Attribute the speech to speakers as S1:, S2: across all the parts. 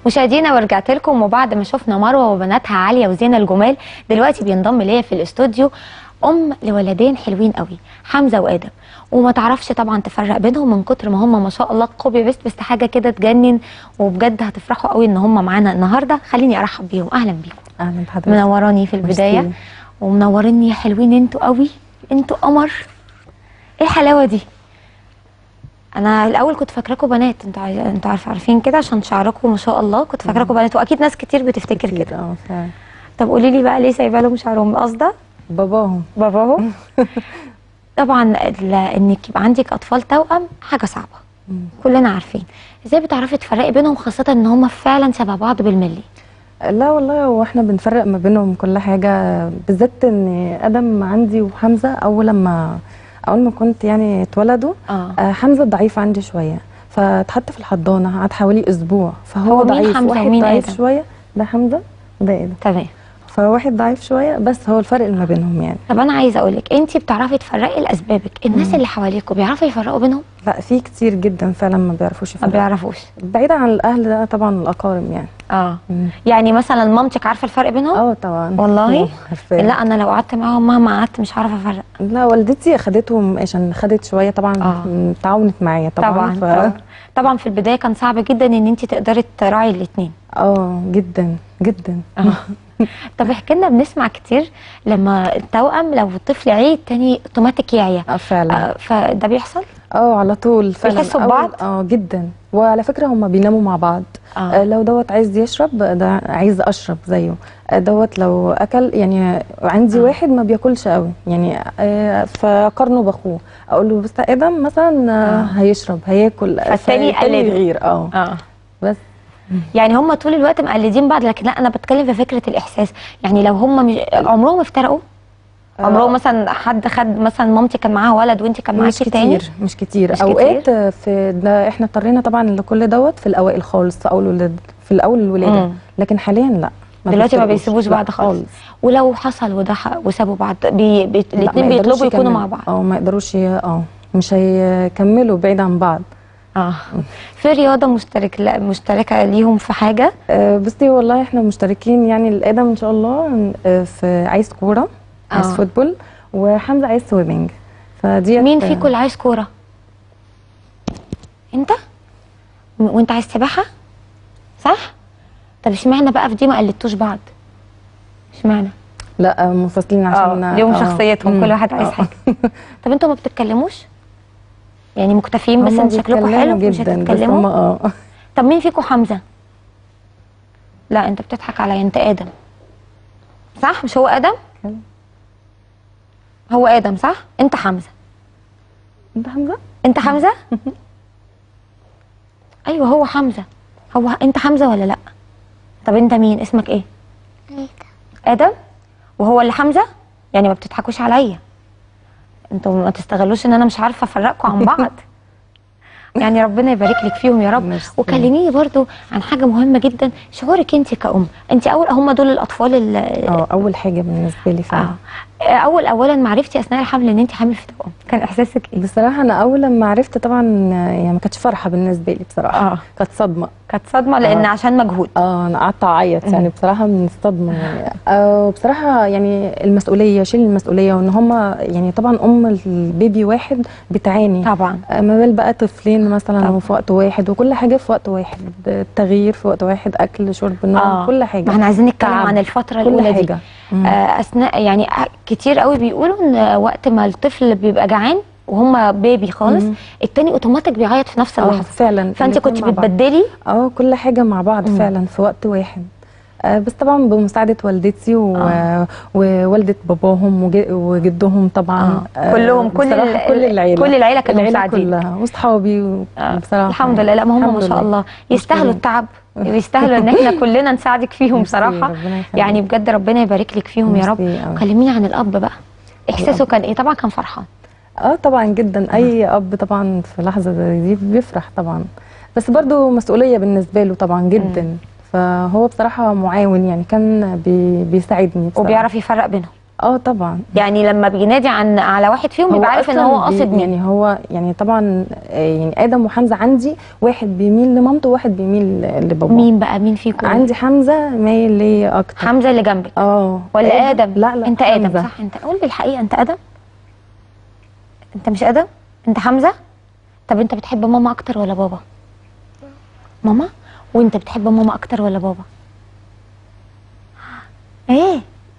S1: مشاهدينا ورجعت لكم وبعد ما شفنا مروه وبناتها عاليه وزينه الجمال دلوقتي بينضم ليا في الاستوديو ام لولدين حلوين قوي حمزه وادم وما تعرفش طبعا تفرق بينهم من كتر ما هم ما شاء الله كوبي بيست بس حاجه كده تجنن وبجد هتفرحوا قوي ان هم معانا النهارده خليني ارحب بيهم اهلا بيكم
S2: اهلا بحضرتك
S1: منوراني في البدايه
S2: ميرسي.
S1: ومنوريني يا حلوين انتوا قوي انتوا قمر ايه الحلاوه دي انا الاول كنت فاكراكم بنات انتوا عايز... انتوا عارف عارفين كده عشان شعركم ما شاء الله كنت فاكراكم بنات واكيد ناس كتير بتفتكر
S2: أكيد،
S1: كده
S2: اه فعلا
S1: طب قولي لي بقى ليه سايبه لهم شعرهم قصده
S2: باباهم
S1: باباهم طبعا ال- انك يبقى عندك اطفال توأم حاجه صعبه كلنا عارفين ازاي بتعرفي تفرقي بينهم خاصه ان هم فعلا شبه بعض بالملي
S2: لا والله هو احنا بنفرق ما بينهم كل حاجه بالذات ان ادم عندي وحمزه اول لما اول ما كنت يعني اتولدوا
S1: اه
S2: آه حمزه ضعيف عندي شويه فاتحط في الحضانه قعد حوالي اسبوع فهو
S1: هو مين
S2: ضعيف
S1: حمزة
S2: واحد
S1: ومين
S2: ضعيف
S1: آدم؟
S2: شويه ده حمزه وده ادم
S1: تمام
S2: فواحد ضعيف شويه بس هو الفرق اللي ما بينهم يعني
S1: طب انا عايزه اقول لك انت بتعرفي تفرقي لاسبابك الناس اللي حواليكوا بيعرفوا يفرقوا بينهم
S2: لا في كتير جدا فعلا ما بيعرفوش
S1: ما
S2: يفرقوا
S1: بيعرفوش
S2: بعيدا عن الاهل ده طبعا الاقارب يعني
S1: اه
S2: مم.
S1: يعني مثلا مامتك عارفه الفرق بينهم
S2: اه طبعا
S1: والله؟
S2: آه، عارفاه.
S1: لا انا لو قعدت معاهم مهما قعدت مش عارفه افرق
S2: لا والدتي اخدتهم عشان خدت شويه طبعا
S1: آه.
S2: تعاونت معايا طبعا
S1: طبعا
S2: ف...
S1: طبعا طبعا في البدايه كان صعب جدا ان انت تقدري تراعي الاثنين
S2: اه جدا جدا
S1: طب احكي لنا بنسمع كتير لما التوأم لو الطفل عي التاني اوتوماتيك يعيا
S2: اه فعلا
S1: آه، فده بيحصل
S2: اه على طول فعلا
S1: بيحسوا
S2: أول-
S1: ببعض؟
S2: اه جدا وعلى فكره هم بيناموا مع بعض
S1: آه.
S2: آه. لو دوت عايز يشرب ده عايز اشرب زيه آه، دوت لو اكل يعني عندي
S1: آه.
S2: آه. واحد ما بياكلش قوي يعني آه فقارنه باخوه اقول له بس ادم مثلا آه.
S1: آه.
S2: هيشرب هياكل
S1: فالتاني يقلده.
S2: يغير اه
S1: اه
S2: بس
S1: يعني هم طول الوقت مقلدين بعض لكن لا انا بتكلم في فكره الاحساس يعني لو هم مش عمرهم افترقوا عمرهم مثلا حد خد مثلا مامتي كان معاها ولد وانت كان
S2: مش
S1: معاكي تاني
S2: كتير مش كتير
S1: مش
S2: اوقات في ده احنا اضطرينا طبعا لكل دوت في الاوائل خالص في اول ولاد في الاول الولاده
S1: مم.
S2: لكن حاليا لا
S1: دلوقتي ما
S2: بيفترقوش.
S1: بيسيبوش
S2: لا
S1: بعض خالص ولو حصل وده ح- وسابوا بعض بي بي
S2: لا،
S1: الاثنين
S2: ما يقدروش
S1: بيطلبوا يكونوا
S2: يكملوا.
S1: مع بعض
S2: اه ما يقدروش ي- اه مش هيكملوا بعيد عن بعض
S1: اه في رياضه مشترك لا مشتركه ليهم في حاجه
S2: آه بصي والله احنا مشتركين يعني الادم ان شاء الله آه، في عايز كوره عايز
S1: آه.
S2: فوتبول وحمزه عايز سويمنج فدي
S1: مين فيكم اللي عايز كوره انت م- وانت عايز سباحه صح طب اشمعنى بقى في دي ما قلدتوش بعض اشمعنى
S2: لا آه، منفصلين عشان
S1: اه ليهم شخصيتهم
S2: مم.
S1: كل واحد عايز
S2: آه.
S1: حاجه طب انتوا ما بتتكلموش يعني مكتفيين بس
S2: هما
S1: ان شكلكم
S2: بيتكلموا
S1: حلو مش
S2: جدا بس
S1: هتتكلموا
S2: هما اه
S1: طب مين فيكم حمزه لا انت بتضحك عليا انت ادم صح مش هو ادم
S2: كده.
S1: هو ادم صح انت حمزه
S2: انت حمزه
S1: انت حمزه ايوه هو حمزه هو انت حمزه ولا لا طب انت مين اسمك ايه ادم وهو اللي حمزه يعني ما بتضحكوش عليا انتوا ما تستغلوش ان انا مش عارفه افرقكم عن بعض يعني ربنا يبارك لك فيهم يا رب
S2: ميرسي.
S1: وكلميني برضو عن حاجه مهمه جدا شعورك انت كأم انت اول هم دول الاطفال اللي
S2: اه اول حاجه بالنسبه لي فعلا
S1: اه اول اولا معرفتي اثناء الحمل ان انت حامل في توأم كان احساسك ايه
S2: بصراحه انا اول لما عرفت طبعا آه، يعني ما كانتش فرحه بالنسبه لي بصراحه
S1: آه.
S2: كانت صدمه
S1: كانت صدمه لان
S2: آه.
S1: عشان مجهود
S2: اه انا قعدت اعيط يعني بصراحه من الصدمه يعني آه بصراحه يعني المسؤوليه شيل المسؤوليه وان هم يعني طبعا ام البيبي واحد بتعاني
S1: طبعا
S2: آه، ما بال بقى طفلين مثلا
S1: طبعا.
S2: وفي وقت واحد وكل حاجه في وقت واحد التغيير في وقت واحد اكل شرب نوم كل حاجه
S1: ما احنا عايزين نتكلم
S2: تعب.
S1: عن الفتره
S2: كل
S1: الاولى دي
S2: حاجه مم.
S1: آه، اثناء يعني آه، كتير قوي بيقولوا ان وقت ما الطفل بيبقى جعان وهم بيبي خالص
S2: مم.
S1: التاني اوتوماتيك بيعيط في نفس
S2: اه
S1: اللحظه
S2: فعلا
S1: فانت
S2: الاتنين
S1: كنت
S2: مع بعض.
S1: بتبدلي
S2: اه كل حاجه مع بعض
S1: مم.
S2: فعلا في وقت واحد آه بس طبعا بمساعده والدتي و...
S1: آه.
S2: ووالده باباهم وج... وجدهم طبعا
S1: آه. كلهم كل
S2: بصراحة
S1: ال-
S2: كل العيله
S1: كل العيلة كانوا
S2: العيلة
S1: مساعدين.
S2: كلها واصحابي و...
S1: آه،
S2: بصراحه
S1: الحمد لله لا ما هم
S2: الحمد
S1: ما شاء
S2: لله.
S1: الله يستاهلوا
S2: مشكورين.
S1: التعب يستاهلوا ان احنا كلنا نساعدك فيهم
S2: ميرسي،
S1: بصراحه
S2: ربنا يخليك.
S1: يعني بجد ربنا يبارك لك فيهم يا رب
S2: ميرسي أوي.
S1: كلميني عن الاب بقى احساسه كان ايه طبعا كان فرحان
S2: اه طبعا جدا اي اب طبعا في لحظه زي دي بيفرح طبعا بس برضو مسؤوليه بالنسبه له طبعا جدا فهو بصراحه معاون يعني كان بي... بيساعدني بصراحة.
S1: وبيعرف يفرق بينهم
S2: اه طبعا
S1: يعني لما بينادي عن على واحد فيهم بيبقى عارف ان
S2: أصلاً
S1: هو
S2: بي-
S1: قاصد مين
S2: يعني هو يعني طبعا آه، يعني ادم وحمزه عندي واحد بيميل لمامته وواحد بيميل لبابا
S1: مين بقى مين فيكم
S2: عندي حمزه مايل ليا اكتر
S1: حمزه اللي جنبك
S2: اه
S1: ولا ادم
S2: لا لا
S1: انت ادم
S2: حمزة.
S1: صح انت قول لي الحقيقه انت ادم انت مش ادم انت حمزه طب انت بتحب ماما اكتر ولا بابا ماما وانت بتحب ماما اكتر ولا بابا ايه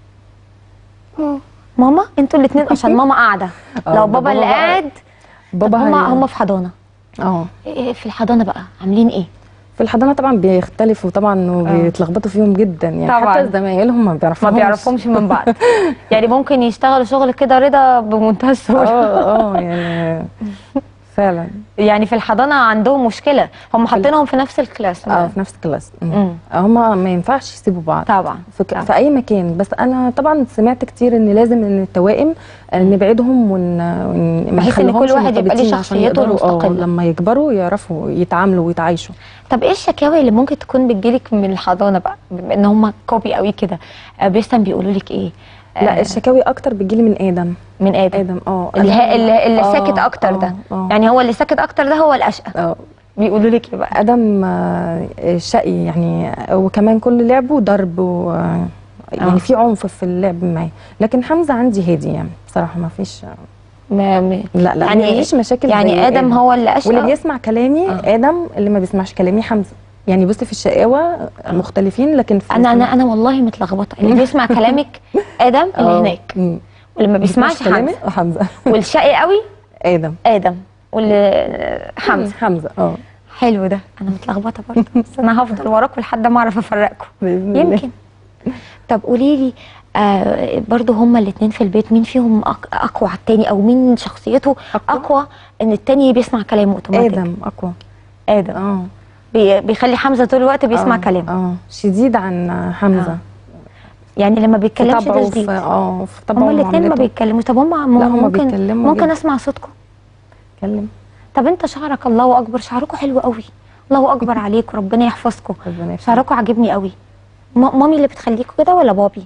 S1: ماما انتوا الاثنين عشان ماما قاعده
S2: اه،
S1: لو
S2: ده
S1: بابا اللي
S2: بابا بقى.
S1: قاعد
S2: بابا
S1: هم
S2: هي-
S1: هم في حضانه
S2: اه
S1: إيه في الحضانه بقى عاملين ايه
S2: في الحضانه طبعا بيختلفوا طبعا وبيتلخبطوا فيهم جدا يعني
S1: طبعاً.
S2: حتى زمايلهم ما بيعرفوهمش
S1: ما بيعرفهمش من بعض يعني ممكن يشتغلوا شغل كده رضا بمنتهى السهوله
S2: اه اه يعني فعلا
S1: يعني في الحضانه عندهم مشكله هم حاطينهم في نفس الكلاس
S2: اه في نفس الكلاس
S1: مم.
S2: هما ما ينفعش يسيبوا بعض
S1: طبعا
S2: في,
S1: طبعاً.
S2: في اي مكان بس انا طبعا سمعت كتير ان لازم ان التوائم آه، نبعدهم ون ون- ما
S1: بحيث إن كل
S2: نخليهمش
S1: واحد يبقى ليه
S2: مرتبطين عشان
S1: شخصيته
S2: يقدروا- آه،
S1: المستقلة.
S2: لما يكبروا يعرفوا يتعاملوا ويتعايشوا
S1: طب ايه الشكاوي اللي ممكن تكون بتجيلك من الحضانه بقى بما ان هم كوبي قوي كده آه، بيستم بيقولوا لك ايه
S2: لا
S1: آه،
S2: الشكاوي اكتر بتجيلي من ادم
S1: من ادم
S2: ادم اه
S1: اللي,
S2: أنا-
S1: ه- اللي, اللي
S2: آه،
S1: ساكت اكتر
S2: آه،
S1: ده
S2: آه.
S1: يعني هو اللي ساكت اكتر ده هو الاشقى
S2: اه
S1: بيقولوا لك ايه بقى
S2: ادم آه، شقي يعني وكمان كل لعبه ضرب و
S1: آه.
S2: يعني في عنف في اللعب معاه لكن حمزه عندي هادي يعني بصراحه ما فيش
S1: ما ما
S2: لا لا
S1: يعني
S2: يعني مفيش مشاكل زي
S1: يعني ادم هو اللي اشقى
S2: واللي بيسمع كلامي
S1: آه.
S2: ادم اللي ما بيسمعش كلامي حمزه يعني بصي في الشقاوه مختلفين لكن في
S1: انا انا انا والله متلخبطه اللي بيسمع كلامك ادم اللي
S2: آه.
S1: هناك
S2: مم.
S1: واللي ما بيسمعش
S2: بيسمعش كلامي
S1: حمزه
S2: حمزه
S1: والشقي قوي
S2: ادم
S1: ادم واللي حمزه
S2: حمزه اه
S1: حلو ده انا متلخبطه برضه بس انا هفضل وراكم لحد ما اعرف افرقكم
S2: بإذن الله.
S1: يمكن طب قولي لي آه برضه هما الاثنين في البيت مين فيهم أق- اقوى على التاني او مين شخصيته
S2: أقوى؟
S1: اقوى ان التاني بيسمع كلامه اوتوماتيك
S2: ادم اقوى
S1: ادم
S2: اه
S1: بي بيخلي حمزه طول الوقت بيسمع
S2: آه،
S1: كلامه
S2: اه شديد عن حمزه
S1: آه. يعني لما
S2: في
S1: بيتكلمش
S2: طبعه
S1: ده
S2: في
S1: جديد
S2: اه في طبعه
S1: هما الاثنين ما
S2: ومعاملته.
S1: بيتكلموش طب هما
S2: لا، هما
S1: ممكن
S2: بيتكلموا
S1: ممكن
S2: جدا.
S1: اسمع صوتكم
S2: اتكلم
S1: طب انت شعرك الله اكبر شعركم حلو قوي الله اكبر عليكم ربنا يحفظكم
S2: ربنا يخليك.
S1: شعركم عاجبني قوي ما- مامي اللي بتخليكم كده ولا بابي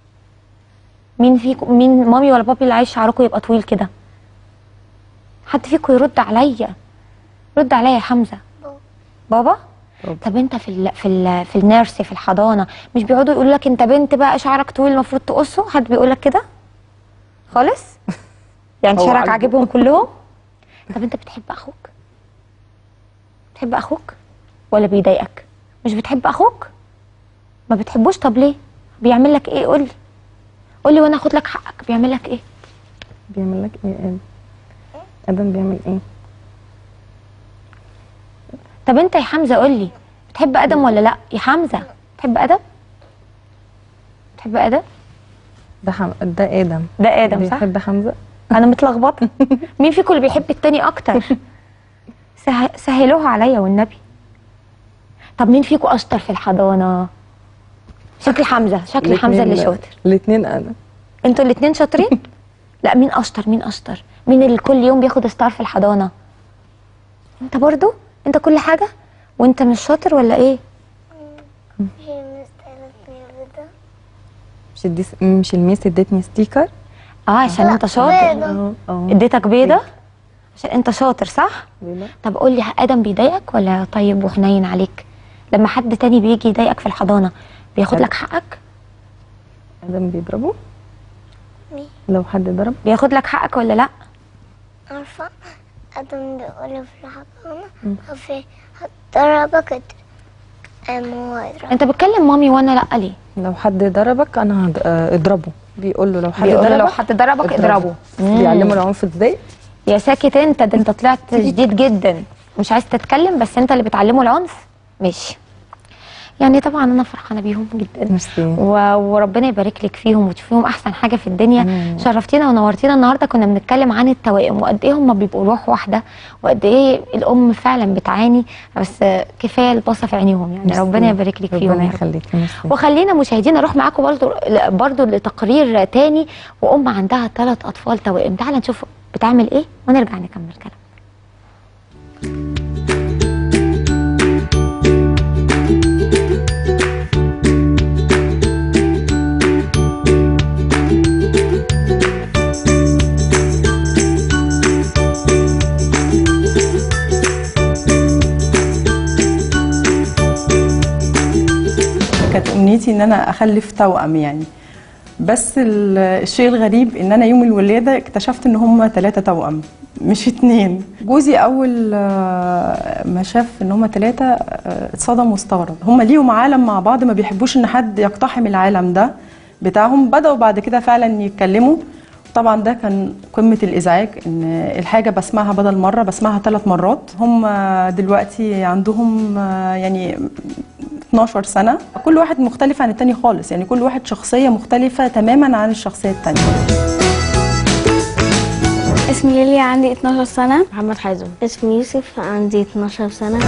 S1: مين فيكم مين مامي ولا بابي اللي عايز شعركم يبقى طويل كده حد فيكم يرد عليا رد عليا يا حمزه بابا
S2: بابا.
S1: طب انت في ال في ال في النيرسي في الحضانه مش بيقعدوا يقولوا لك انت بنت بقى شعرك طويل المفروض تقصه حد بيقول لك كده خالص يعني
S2: هو
S1: شعرك
S2: عاجبه.
S1: عاجبهم كلهم طب انت بتحب اخوك بتحب اخوك ولا بيضايقك مش بتحب اخوك ما بتحبوش طب ليه بيعمل لك ايه قول لي قول لي وانا اخد لك حقك بيعمل لك ايه
S2: بيعمل لك ايه ادم ادم بيعمل ايه
S1: طب انت يا حمزه قول لي بتحب ادم ولا لا يا حمزه بتحب ادم بتحب ادم
S2: ده حم... ده ادم
S1: ده ادم صح
S2: بيحب حمزه
S1: انا متلخبطه مين فيكم اللي بيحب التاني اكتر سه... سهلوها عليا والنبي طب مين فيكم اشطر في الحضانه شكل حمزه شكل حمزه اللي شاطر
S2: الاثنين انا
S1: انتوا الاثنين شاطرين لا مين اشطر مين اشطر مين اللي كل يوم بياخد ستار في الحضانه انت برضو انت كل حاجه وانت مش شاطر ولا ايه
S3: هي مستقلتني بدا
S2: مش الديس... مش الميس ادتني ستيكر
S1: اه عشان انت شاطر
S3: بيضة.
S2: اه اه
S1: اديتك بيضه عشان انت شاطر صح
S2: بيضة.
S1: طب قول لي ادم بيضايقك ولا طيب وحنين عليك لما حد تاني بيجي يضايقك في الحضانه بياخد لك حقك
S2: ادم بيضربه
S3: مين؟
S2: لو حد ضرب
S1: بياخد لك حقك ولا لا
S3: عارفة أدم بيقول في الحضانة في ضربك هو يضرب
S1: انت بتكلم مامي وانا لا ليه
S2: لو حد ضربك انا هض- آه، اضربه بيقول له لو حد
S1: بيقول له
S2: ضربك
S1: لو حد ضربك اضربه مم.
S2: بيعلمه العنف ازاي
S1: يا ساكت انت ده انت طلعت شديد جدا مش عايز تتكلم بس انت اللي بتعلمه العنف ماشي يعني طبعا انا فرحانه بيهم جدا
S2: ميرسي
S1: و- وربنا يبارك لك فيهم وتشوفيهم احسن حاجه في الدنيا
S2: آمين.
S1: شرفتينا ونورتينا النهارده كنا بنتكلم عن التوائم وقد ايه هم بيبقوا روح واحده وقد ايه الام فعلا بتعاني بس كفايه البصه في عينيهم يعني
S2: ميرسي.
S1: ربنا يبارك لك فيهم
S2: ربنا
S1: يا رب.
S2: يخليك ميرسي
S1: وخلينا مشاهدينا نروح معاكم برضو برضو لتقرير تاني وام عندها ثلاث اطفال توائم تعال نشوف بتعمل ايه ونرجع نكمل كلام
S4: نيتي ان انا اخلف توأم يعني بس ال- الشيء الغريب ان انا يوم الولاده اكتشفت ان هم ثلاثه توأم مش اتنين جوزي اول آه، ما شاف ان هم ثلاثه اتصدم واستغرب هم ليهم عالم مع بعض ما بيحبوش ان حد يقتحم العالم ده بتاعهم بدأوا بعد كده فعلا يتكلموا طبعا ده كان قمة الإزعاج إن الحاجة بسمعها بدل مرة بسمعها ثلاث مرات هم دلوقتي عندهم آه، يعني 12 سنة كل واحد مختلف عن التاني خالص يعني كل واحد شخصية مختلفة تماما عن الشخصية التانية
S5: اسمي ليليا عندي 12 سنة
S6: محمد حازم
S7: اسمي يوسف عندي 12 سنة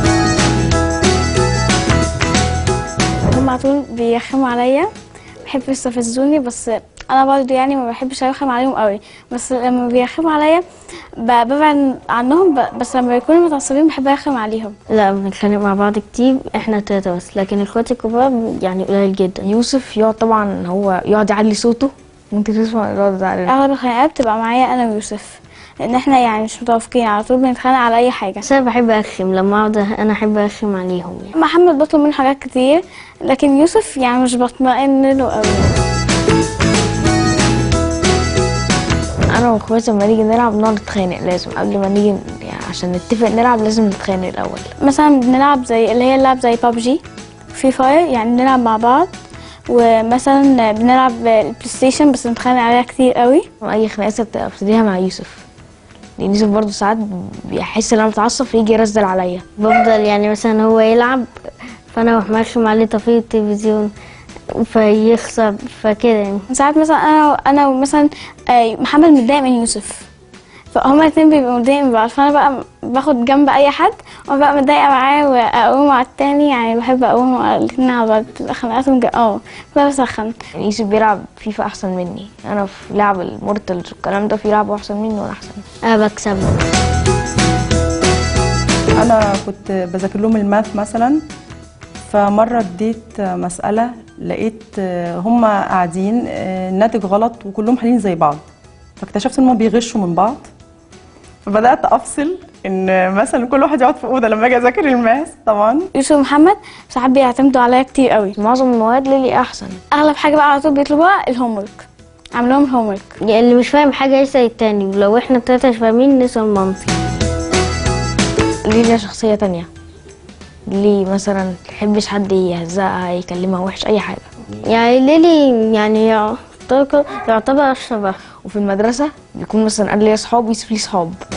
S5: هم على طول بيرخموا عليا بيحبوا يستفزوني بس انا برضه يعني ما بحبش ارخم عليهم قوي بس لما بيرخموا عليا ب- ببعد عنهم ب- بس لما يكونوا متعصبين بحب ارخم عليهم
S7: لا بنتخانق مع بعض كتير احنا تلاتة بس لكن اخواتي الكبار يعني قليل جدا
S6: يوسف يقعد طبعا هو يقعد يعلي صوته وانت تسمع يقعد يعلي
S5: اغلب الخناقات بتبقى معايا انا ويوسف لان احنا يعني مش متوافقين على طول بنتخانق على اي حاجه
S7: بس انا بحب ارخم لما اقعد انا احب ارخم عليهم يعني.
S5: محمد بطلب منه حاجات كتير لكن يوسف يعني مش بطمئن له قوي
S6: انا واخواتي لما نيجي نلعب نقعد نتخانق لازم قبل ما نيجي يعني عشان نتفق نلعب لازم نتخانق الاول
S5: مثلا بنلعب زي اللي هي اللعب زي بابجي فري فاير يعني بنلعب مع بعض ومثلا بنلعب البلاي ستيشن بس بنتخانق عليها كتير قوي
S6: اي خناقه بتبقى ابتديها مع يوسف لان يوسف برضه ساعات بيحس ان انا متعصب فيجي يرزل عليا
S7: بفضل يعني مثلا هو يلعب فانا اروح مرخم عليه طفي التلفزيون فيخسر فكده يعني
S5: ساعات مثلا انا انا مثلا آه، محمد متضايق من يوسف فهما الاتنين بيبقوا متضايقين من بعض فانا بقى باخد جنب اي حد وانا بقى متضايقه معاه واقوم على التاني يعني بحب اقوم الاتنين على بعض بتبقى خناقاتهم جا- اه بقى بسخن
S6: يعني يوسف بيلعب فيفا احسن مني انا في لعب المورتالز والكلام ده في لعبه احسن مني وانا احسن
S7: انا بكسب
S4: انا كنت بذاكر لهم الماث مثلا فمره اديت مساله لقيت هم قاعدين الناتج غلط وكلهم حالين زي بعض فاكتشفت ان هم بيغشوا من بعض فبدات افصل ان مثلا كل واحد يقعد في اوضه لما اجي اذاكر الماث طبعا
S5: يوسف ومحمد ساعات بيعتمدوا عليا كتير قوي
S6: معظم المواد ليلي احسن
S5: اغلب حاجه بقى على طول بيطلبوها الهوم ورك اعمل لهم الهوم ورك
S7: يعني اللي مش فاهم حاجة يسأل التاني ولو احنا التلاتة مش فاهمين نسأل مامتي
S6: ليلي شخصيه تانية ليه مثلا تحبش حد يهزقها يكلمها وحش اي حاجه
S7: يعني ليلي يعني يعتبر يعتبر شبه
S6: وفي المدرسه بيكون مثلا قال لي اصحاب يوسف ليه صحاب